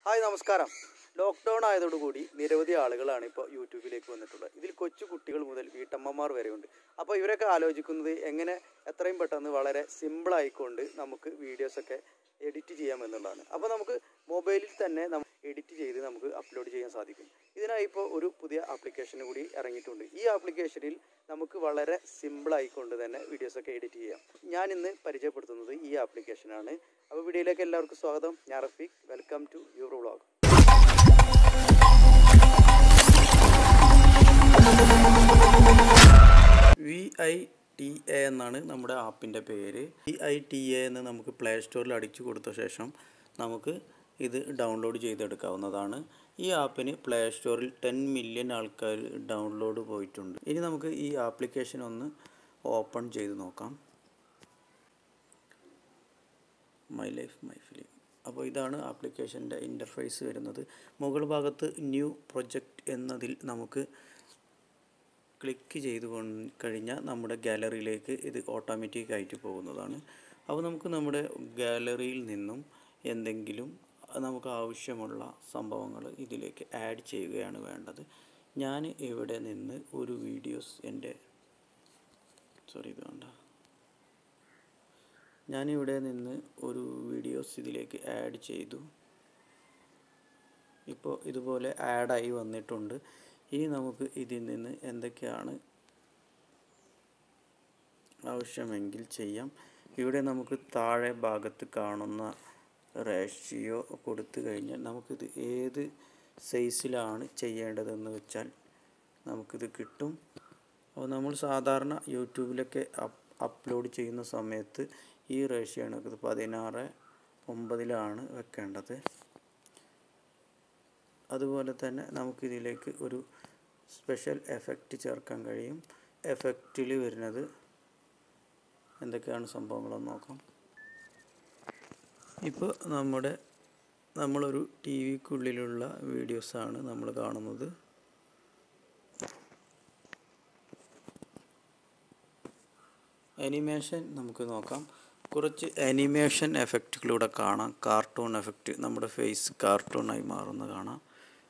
Hi നമസ്കാരം lockdown ആയതോടുകൂടി നിരവധി ആളുകളാണ് ഇപ്പോൾ യൂട്യൂബിലേക്ക് വന്നിട്ടുള്ളത് ഇതിൽ കൊച്ചു കുട്ടികൾ മുതൽ വീട്ടമ്മമാർ വരെയുണ്ട് അപ്പോൾ ഇവരൊക്കെ ആലോചിക്കുന്നത് എങ്ങനെ എത്രയും പെട്ടെന്ന് വളരെ സിമ്പിൾ ആയിക്കൊണ്ട് നമുക്ക് വീഡിയോസൊക്കെ എഡിറ്റ് ചെയ്യാം എന്നുള്ളതാണ് അപ്പോൾ നമുക്ക് മൊബൈലിൽ തന്നെ നമ്മൾ എഡിറ്റ് ചെയ്ത് നമുക്ക് അപ്ലോഡ് ചെയ്യാൻ സാധിക്കും ഇതിനായി ഇപ്പോൾ ഒരു പുതിയ ആപ്ലിക്കേഷൻ കൂടി ഇറങ്ങിയിട്ടുണ്ട് ഈ ആപ്ലിക്കേഷനിൽ നമുക്ക് വളരെ സിമ്പിൾ ആയിക്കൊണ്ട് തന്നെ വീഡിയോസൊക്കെ എഡിറ്റ് ചെയ്യാം ഞാൻ ഇന്ന് പരിചയപ്പെടുത്തുന്നത് ഈ ആപ്ലിക്കേഷനാണ് അപ്പോൾ വീഡിയോയിലേക്ക് എല്ലാവർക്കും സ്വാഗതം ഞാൻ Rafeeq welcome to your vlog V I T A എന്നാണ് നമ്മുടെ ആപ്പിൻ്റെ പേര് വി ഐ ടി എ എന്ന് നമുക്ക് പ്ലേ സ്റ്റോറിൽ അടിച്ചു കൊടുത്ത ശേഷം നമുക്ക് ഇത് ഡൗൺലോഡ് ചെയ്തെടുക്കാവുന്നതാണ് ഈ ആപ്പിന് പ്ലേ സ്റ്റോറിൽ ടെൻ മില്യൺ ആൾക്കാർ ഡൗൺലോഡ് പോയിട്ടുണ്ട് ഇനി നമുക്ക് ഈ ആപ്ലിക്കേഷൻ ഒന്ന് ഓപ്പൺ ചെയ്ത് നോക്കാം മൈ ലൈഫ് മൈ ഫിലിം അപ്പോൾ ഇതാണ് ആപ്ലിക്കേഷൻ്റെ ഇൻ്റർഫേസ് വരുന്നത് മുകൾ ഭാഗത്ത് ന്യൂ പ്രൊജക്റ്റ് എന്നതിൽ നമുക്ക് ക്ലിക്ക് ചെയ്ത് കൊണ്ട് കഴിഞ്ഞാൽ നമ്മുടെ ഗാലറിയിലേക്ക് ഇത് ഓട്ടോമാറ്റിക് ആയിട്ട് പോകുന്നതാണ് അപ്പോൾ നമുക്ക് നമ്മുടെ ഗാലറിയിൽ നിന്നും എന്തെങ്കിലും നമുക്ക് ആവശ്യമുള്ള സംഭവങ്ങൾ ഇതിലേക്ക് ആഡ് ചെയ്യുകയാണ് വേണ്ടത് ഞാൻ ഇവിടെ നിന്ന് ഒരു വീഡിയോസ് എൻ്റെ സോറി ഇത് വേണ്ട ഞാനിവിടെ നിന്ന് ഒരു വീഡിയോസ് ഇതിലേക്ക് ആഡ് ചെയ്തു ഇപ്പോൾ ഇതുപോലെ ആഡായി വന്നിട്ടുണ്ട് ഇനി നമുക്ക് ഇതിൽ നിന്ന് എന്തൊക്കെയാണ് ആവശ്യമെങ്കിൽ ചെയ്യാം ഇവിടെ നമുക്ക് താഴെ ഭാഗത്ത് കാണുന്ന റേഷ്യോ കൊടുത്തു കഴിഞ്ഞാൽ നമുക്കിത് ഏത് സൈസിലാണ് ചെയ്യേണ്ടതെന്ന് വെച്ചാൽ നമുക്കിത് കിട്ടും അപ്പോൾ നമ്മൾ സാധാരണ യൂട്യൂബിലൊക്കെ അപ് അപ്ലോഡ് ചെയ്യുന്ന സമയത്ത് ഈ റേഷ്യോ ആണ് ഇത് പതിനാറ് ഒമ്പതിലാണ് വെക്കേണ്ടത് അതുപോലെ തന്നെ നമുക്കിതിലേക്ക് ഒരു സ്പെഷ്യൽ എഫക്റ്റ് ചേർക്കാൻ കഴിയും എഫക്റ്റിൽ വരുന്നത് എന്തൊക്കെയാണ് സംഭവങ്ങളെന്ന് നോക്കാം ഇപ്പോൾ നമ്മുടെ നമ്മളൊരു ടി വിക്കുള്ളിലുള്ള വീഡിയോസാണ് നമ്മൾ കാണുന്നത് അനിമേഷൻ നമുക്ക് നോക്കാം കുറച്ച് അനിമേഷൻ എഫക്റ്റുകളിലൂടെ കാണാം കാർട്ടൂൺ എഫക്റ്റ് നമ്മുടെ ഫേസ് കാർട്ടൂണായി മാറുന്ന കാണാം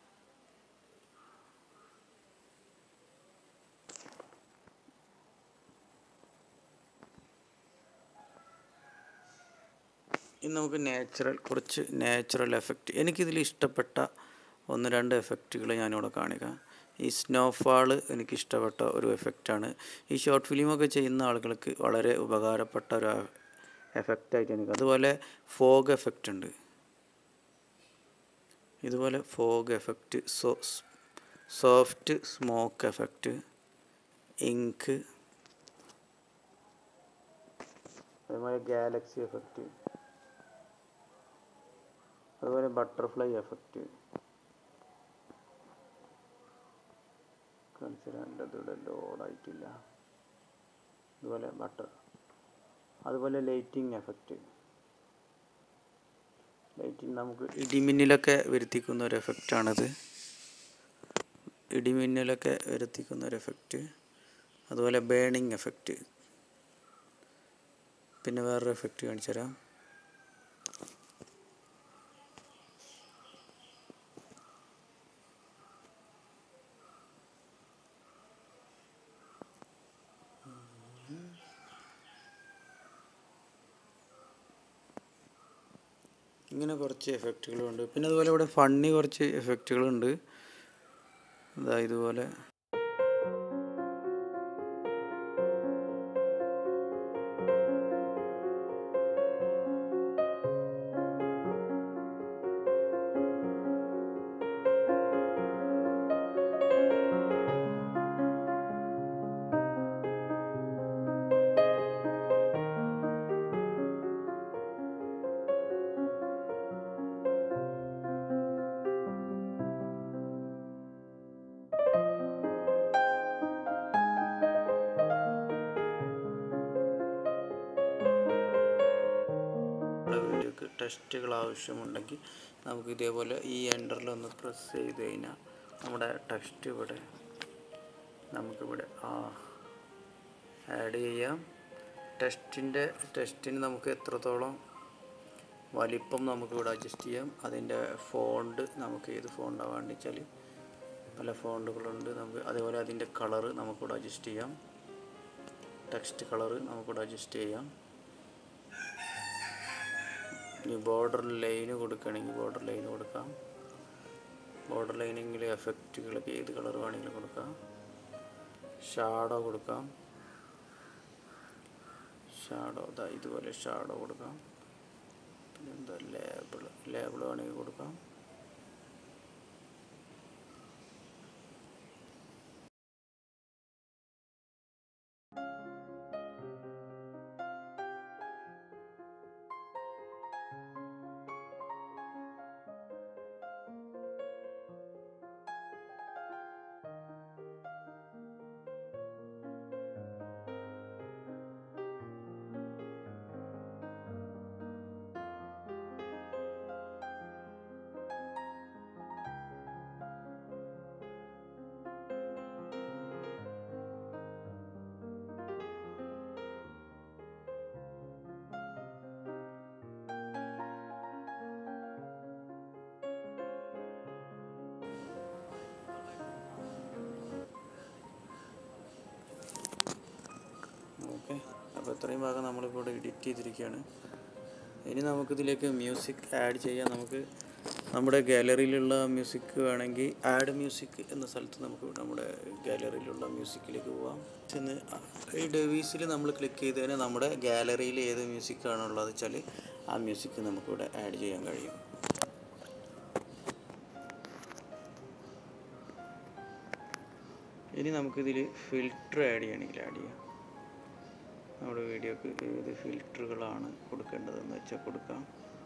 ഇനി നമുക്ക് നാച്ചുറൽ കുറച്ച് നാച്ചുറൽ എഫക്റ്റ് എനിക്കിതിൽ ഇഷ്ടപ്പെട്ട ഒന്ന് രണ്ട് എഫക്റ്റുകൾ ഞാനിവിടെ കാണിക്കാം ഈ സ്നോഫാൾ എനിക്ക് ഇഷ്ടപ്പെട്ട ഒരു എഫക്റ്റാണ് ഈ ഷോർട്ട് ഫിലിമൊക്കെ ചെയ്യുന്ന ആളുകൾക്ക് വളരെ ഉപകാരപ്പെട്ട ഒരു എഫക്റ്റായിട്ട് എനിക്ക് അതുപോലെ ഫോഗ് എഫക്റ്റ് ഉണ്ട് ഇതുപോലെ fog effect so soft smoke effect ink അതുപോലെ ഗാലക്സി എഫക്റ്റ് അതുപോലെ ബട്ടർഫ്ലൈ എഫക്റ്റ് കാണിച്ചാൽ ഇവിടെ ലോഡായിട്ടില്ല അതുപോലെ ബട്ടർ അതുപോലെ ലൈറ്റിംഗ് എഫക്റ്റ് ലൈറ്റിംഗ് നമുക്ക് ഇടിമിന്നലൊക്കെ വരുത്തിക്കുന്ന ഒരു എഫക്റ്റാണിത് ഇടിമിന്നലൊക്കെ വരുത്തിക്കുന്ന ഒരു എഫക്റ്റ് അതുപോലെ ബേണിംഗ് എഫക്റ്റ് പിന്നെ വേറൊരു എഫക്റ്റ് കാണിച്ചു തരാം ഇങ്ങനെ കുറച്ച് എഫക്റ്റുകളുണ്ട് പിന്നെ അതുപോലെ ഇവിടെ ഫണ്ണി കുറച്ച് എഫക്റ്റുകളുണ്ട് ഇതാ ഇതുപോലെ വീഡിയോക്ക് ടെസ്റ്റുകൾ ആവശ്യമുണ്ടെങ്കിൽ നമുക്ക് ഇതേപോലെ ഈ എൻ്ററിൽ ഒന്ന് പ്രസ് ചെയ്ത് കഴിഞ്ഞാൽ നമ്മുടെ ടെക്സ്റ്റ് ഇവിടെ നമുക്കിവിടെ ആ ആഡ് ചെയ്യാം ടെസ്റ്റിൻ്റെ ടെസ്റ്റിന് നമുക്ക് എത്രത്തോളം വലിപ്പം നമുക്ക് ഇവിടെ അഡ്ജസ്റ്റ് ചെയ്യാം അതിൻ്റെ ഫോണ്ട് നമുക്ക് ഏത് ഫോണ്ടാണ് വേണ്ടി വെച്ചാൽ പല ഫോണ്ടുകളുണ്ട് നമുക്ക് അതേപോലെ അതിൻ്റെ കളറ് നമുക്കിവിടെ അഡ്ജസ്റ്റ് ചെയ്യാം ടെക്സ്റ്റ് കളറ് നമുക്കിവിടെ അഡ്ജസ്റ്റ് ചെയ്യാം ഇനി ബോർഡർ ലൈന് കൊടുക്കുകയാണെങ്കിൽ ബോർഡർ ലൈന് കൊടുക്കാം ബോർഡർ ലൈനെങ്കിൽ എഫക്റ്റുകളൊക്കെ ഏത് കളർ വേണമെങ്കിലും കൊടുക്കാം ഷാഡോ കൊടുക്കാം ഷാഡോ ഇതാ ഇതുപോലെ ഷാഡോ കൊടുക്കാം പിന്നെന്താ ലേബിൾ ലേബിൾ വേണമെങ്കിൽ കൊടുക്കാം ഓക്കെ അപ്പോൾ ഇത്രയും ഭാഗം നമ്മളിപ്പോൾ ഇവിടെ എഡിറ്റ് ചെയ്തിരിക്കുകയാണ് ഇനി നമുക്കിതിലേക്ക് മ്യൂസിക് ആഡ് ചെയ്യാം നമുക്ക് നമ്മുടെ ഗാലറിയിലുള്ള മ്യൂസിക് വേണമെങ്കിൽ ആഡ് മ്യൂസിക് എന്ന സ്ഥലത്ത് നമുക്ക് ഇവിടെ നമ്മുടെ ഗാലറിയിലുള്ള മ്യൂസിക്കിലേക്ക് പോവാം ചെന്ന് ഈ ഡെവീസിൽ നമ്മൾ ക്ലിക്ക് ചെയ്ത് കഴിഞ്ഞാൽ നമ്മുടെ ഗാലറിയിൽ ഏത് മ്യൂസിക്കാണോ ഉള്ളത് വെച്ചാൽ ആ മ്യൂസിക് നമുക്കിവിടെ ആഡ് ചെയ്യാൻ കഴിയും ഇനി നമുക്കിതിൽ ഫിൽറ്റർ ആഡ് ചെയ്യണമെങ്കിൽ ആഡ് ചെയ്യാം നമ്മുടെ വീഡിയോക്ക് ഏത് ഫിൽറ്ററുകളാണ് കൊടുക്കേണ്ടതെന്ന് വെച്ചാൽ കൊടുക്കാം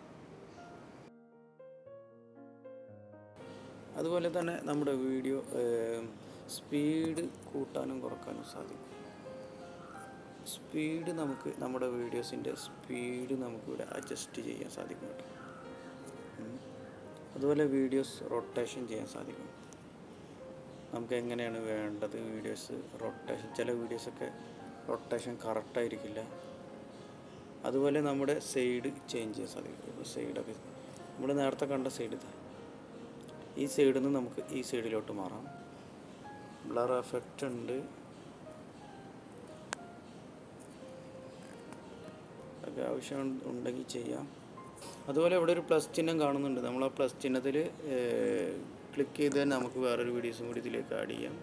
അതുപോലെ തന്നെ നമ്മുടെ വീഡിയോ സ്പീഡ് കൂട്ടാനും കുറക്കാനും സാധിക്കും സ്പീഡ് നമുക്ക് നമ്മുടെ വീഡിയോസിൻ്റെ സ്പീഡ് നമുക്കിവിടെ അഡ്ജസ്റ്റ് ചെയ്യാൻ സാധിക്കും കേട്ടോ ഉം. അതുപോലെ വീഡിയോസ് റൊട്ടേഷൻ ചെയ്യാൻ സാധിക്കും നമുക്ക് എങ്ങനെയാണ് വേണ്ടത് വീഡിയോസ് റൊട്ടേഷൻ ചില വീഡിയോസൊക്കെ റൊട്ടേഷൻ കറക്റ്റായിരിക്കില്ല അതുപോലെ നമ്മുടെ സൈഡ് ചേഞ്ച് ചെയ്യാൻ സാധിക്കും ഇപ്പോൾ സൈഡൊക്കെ നമ്മൾ നേരത്തെ കണ്ട സൈഡ് ഇതാ ഈ സൈഡിൽ നിന്ന് നമുക്ക് ഈ സൈഡിലോട്ട് മാറാം ബ്ലർ എഫക്റ്റ് ഉണ്ട് ഒക്കെ ആവശ്യം ഉണ്ടെങ്കിൽ ചെയ്യാം അതുപോലെ ഇവിടെ ഒരു പ്ലസ് ചിഹ്നം കാണുന്നുണ്ട് നമ്മൾ ആ പ്ലസ് ചിഹ്നത്തിൽ ക്ലിക്ക് ചെയ്ത് തന്നെ നമുക്ക് വേറൊരു വീഡിയോസും കൂടി ഇതിലേക്ക് ആഡ് ചെയ്യാം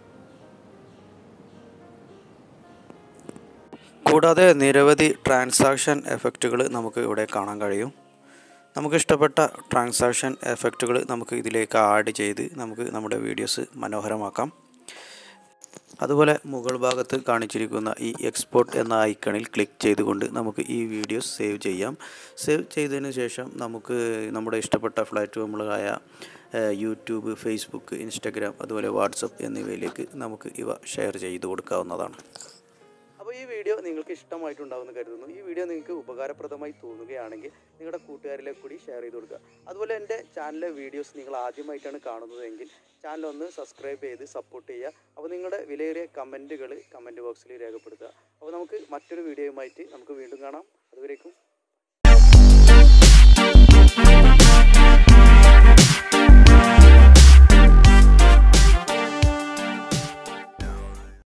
കൂടാതെ നിരവധി ട്രാൻസാക്ഷൻ എഫക്റ്റുകൾ നമുക്ക് ഇവിടെ കാണാൻ കഴിയും നമുക്ക് ഇഷ്ടപ്പെട്ട ട്രാൻസാക്ഷൻ എഫക്റ്റുകൾ നമുക്ക് ഇതിലേക്ക് ആഡ് ചെയ്ത് നമുക്ക് നമ്മുടെ വീഡിയോസ് മനോഹരമാക്കാം അതുപോലെ മുകൾ ഭാഗത്ത് കാണിച്ചിരിക്കുന്ന ഈ എക്സ്പോർട്ട് എന്ന ഐക്കണിൽ ക്ലിക്ക് ചെയ്തുകൊണ്ട് നമുക്ക് ഈ വീഡിയോസ് സേവ് ചെയ്യാം സേവ് ചെയ്തതിന് ശേഷം നമുക്ക് നമ്മുടെ ഇഷ്ടപ്പെട്ട പ്ലാറ്റ്ഫോമുകളായ ഏഹ്, യൂട്യൂബ് ഫേസ്ബുക്ക് ഇൻസ്റ്റഗ്രാം അതുപോലെ വാട്സപ്പ് എന്നിവയിലേക്ക് നമുക്ക് ഇവ ഷെയർ ചെയ്ത് കൊടുക്കാവുന്നതാണ് അപ്പോൾ ഈ വീഡിയോ നിങ്ങൾക്ക് ഇഷ്ടമായിട്ടുണ്ടാവുമെന്ന് കരുതുന്നു ഈ വീഡിയോ നിങ്ങൾക്ക് ഉപകാരപ്രദമായി തോന്നുകയാണെങ്കിൽ നിങ്ങളുടെ കൂട്ടുകാരിലേക്ക് കൂടി ഷെയർ ചെയ്ത് കൊടുക്കുക അതുപോലെ എൻ്റെ ചാനലിലെ വീഡിയോസ് നിങ്ങൾ ആദ്യമായിട്ടാണ് കാണുന്നതെങ്കിൽ ചാനൽ ഒന്ന് സബ്സ്ക്രൈബ് ചെയ്ത് സപ്പോർട്ട് ചെയ്യുക അപ്പോൾ നിങ്ങളുടെ വിലയേറിയ കമൻറ്റുകൾ കമൻറ്റ് ബോക്സിൽ രേഖപ്പെടുത്തുക അപ്പോൾ നമുക്ക് മറ്റൊരു വീഡിയോയുമായിട്ട് നമുക്ക് വീണ്ടും കാണാം അതുവരേക്കും